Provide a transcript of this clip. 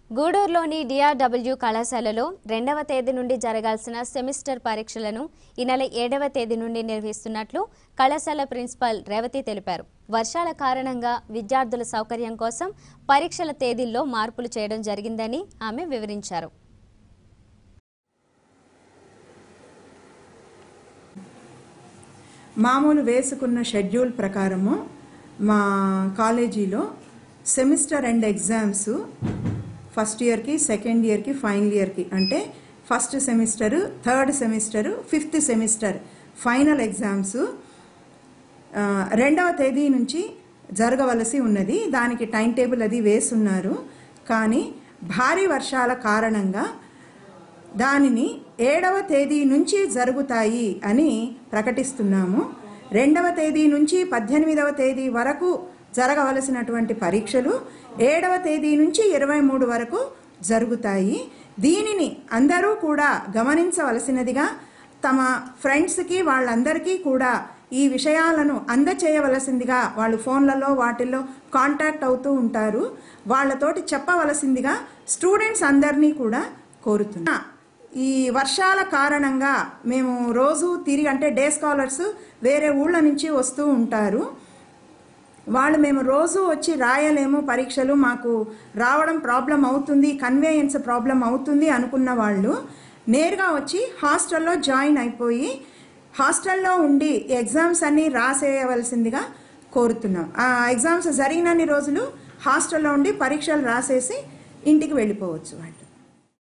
గూడూరులోని DRW కళాశాలలో రెండవ తేదీ నుండి జరగాల్సిన సెమిస్టర్ పరీక్షలను ఈ నెల ఏడవ తేదీ నుండి నిర్వహిస్తున్నట్లు కళాశాల ప్రిన్సిపాల్ రేవతి తెలిపారు వర్షాల కారణంగా విద్యార్థుల సౌకర్యం కోసం పరీక్షల తేదీల్లో మార్పులు చేయడం జరిగిందని ఆమె వివరించారు మామూలు వేసుకున్న షెడ్యూల్ ప్రకారము మా కాలేజీలో సెమిస్టర్ అండ్ ఎగ్జామ్స్ ఫస్ట్ ఇయర్కి సెకండ్ ఇయర్కి ఫైనల్ ఇయర్కి అంటే first semester third semester fifth semester final exams ఆ, రెండవ తేదీ నుంచి జరగవలసి ఉన్నది దానికి టైం టేబుల్ అది వేసున్నారు కానీ భారీ వర్షాల కారణంగా దానిని ఏడవ తేదీ నుంచి జరుగుతాయి అని ప్రకటిస్తున్నాము రెండవ తేదీ నుంచి పద్దెనిమిదవ తేదీ వరకు జరగవలసినటువంటి పరీక్షలు ఏడవ తేదీ నుంచి ఇరవై మూడు వరకు జరుగుతాయి దీనిని అందరూ కూడా గమనించవలసినదిగా తమ ఫ్రెండ్స్కి వాళ్ళందరికీ కూడా ఈ విషయాలను అందచేయవలసిందిగా వాళ్ళు ఫోన్లలో వాటిల్లో కాంటాక్ట్ అవుతూ ఉంటారు వాళ్ళతోటి చెప్పవలసిందిగా స్టూడెంట్స్ అందరినీ కూడా కోరుతున్నా ఈ వర్షాల కారణంగా మేము రోజు తిరిగి అంటే డే స్కాలర్స్ వేరే ఊళ్ళ నుంచి వస్తూ ఉంటారు వాళ్ళు మేము రోజు వచ్చి రాయలేము పరీక్షలు మాకు రావడం ప్రాబ్లం అవుతుంది కన్వేయన్స్ ప్రాబ్లం అవుతుంది అనుకున్న వాళ్ళు నేరుగా వచ్చి హాస్టల్లో జాయిన్ అయిపోయి హాస్టల్లో ఉండి ఎగ్జామ్స్ అన్నీ రాసేయవలసిందిగా కోరుతున్నాం ఆ ఎగ్జామ్స్ జరిగినన్ని రోజులు హాస్టల్లో ఉండి పరీక్షలు రాసేసి ఇంటికి వెళ్ళిపోవచ్చు వాళ్ళు